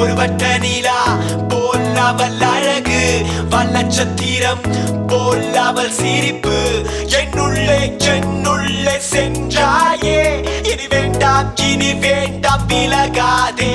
ஒரு வட்ட நிலா போல் அவள் அழகு வல்லச்சத்திரம் போல் அவள் சிரிப்பு என்னுள்ளே என்னுள்ளே சென்றாயே இனி வேண்டாம் இனி வேண்டாம் விலகாதே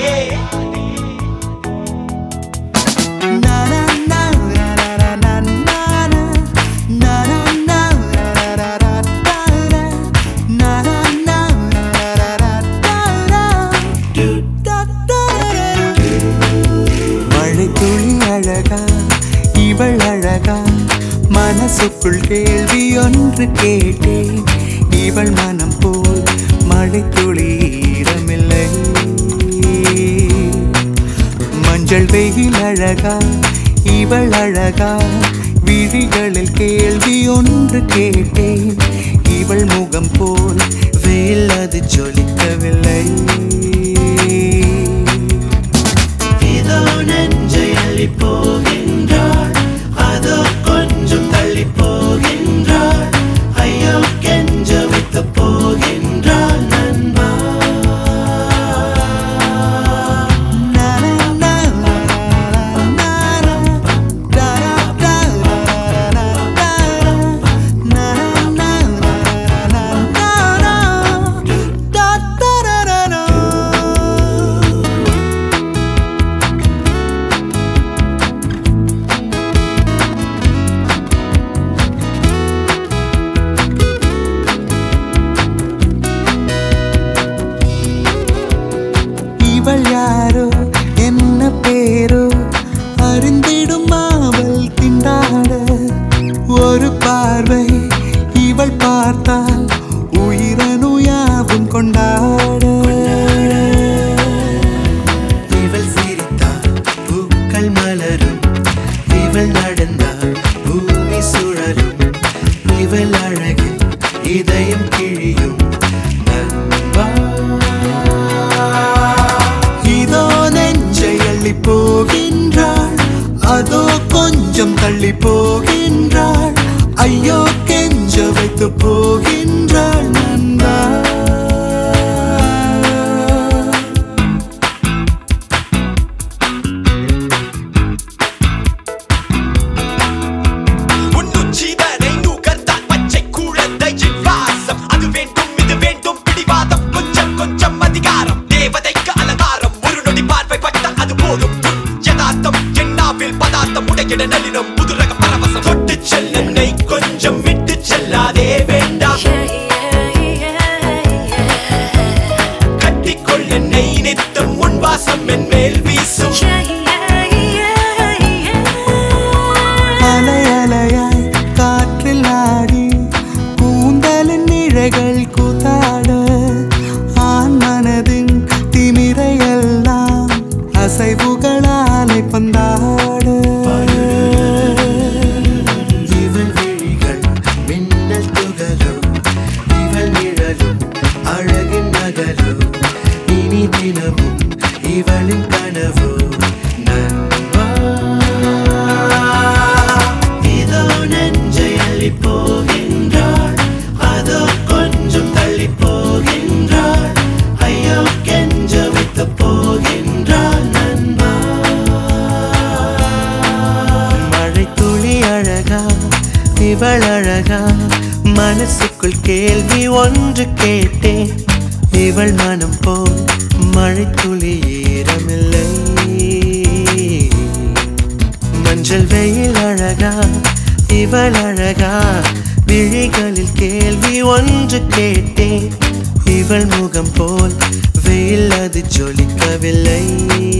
மழைத்துளி அழகா இவள் அழகா மனசுக்குள் கேள்வி ஒன்று கேட்டேன் இவள் மனம் போல் மழைத்துளி ஈரமில்லை மஞ்சள் வெயில் அழகா இவள் அழகா விழிகளில் கேள்வி ஒன்று கேட்டேன் இவள் முகம் போல் வெயில் அது ஜொலிக்கவில்லை இதோ நெஞ்சை அள்ளி போகின்றாள் அதோ கொஞ்சம் தள்ளி போகின்றாள் ஐயோ கெஞ்ச வைத்து போகின்றாள் நண்பா இவள் யாரோ என்ன பேரோ அறிந்திடும் அவள் திண்டாட ஒரு பார்வை இவள் பார்த்தால் உயிரனுயாவும் கொண்டாட இவள் சிரித்தாள் பூக்கள் மலரும் இவள் நடந்தால் பூமி சுழலும் இவள் அழகில் இதயம் கிழியும் நண்பா இதோ நெஞ்சை அள்ளி போகின்றாள் அதோ கொஞ்சம் தள்ளி போகின்றாள் ஐயோ கெஞ்ச வைத்து போகின்றாள் நண்பா உன்னுச்சிதனை நுகர்ந்தால் பச்சை குழந்தையின் வாசம் அது வேண்டும் இது வேண்டும் பிடிவாதம் கொஞ்சம் கொஞ்சம் அதிகாரம் தேவதைக்கு அலங்காரம் ஒரு நொடி பார்வை பட்டால் அது போதும் யதார்த்தம் எண்ணாவில் பதார்த்தம் உடையிட நளினம் புதுரக பரவசம் தொட்டு செல்லுன்னை கொஞ்சம் விட்டு செல்லாதே வேண்டாம் கட்டிக்கொள் என்னை நித்தம் உன் வாசம் என் மேல் வீசும் அலை அலையாய் காற்றில் ஆடி கூந்தலின் இழைகள் கூத்தாட ஆண் மனதின் திமிரையெல்லாம் அசைவுகளாலை பந்தாட இவள் விழிகள் மின்னல் துகளோ இவள் நிழலும் அழகின் நகலோ இனி தினமும் இவளின் கனவோ நண்பா இதோ நெஞ்சை அள்ளி போகின்றாள் அதோ கொஞ்சம் தள்ளி போகின்றாள் ஐயோ கெஞ்ச வைத்து போகின்றாள் நண்பா மழை துளி அழகா இவள் அழகா மனசுக்குள் கேள்வி ஒன்று கேட்டேன் இவள் மனம் போல் மழை துளி ஈரமில்லை மஞ்சள் வெயில் அழகா இவள் அழகா விழிகளில் கேள்வி ஒன்று கேட்டேன் இவள் முகம் போல் வெயில் அது ஜொலிக்கவில்லை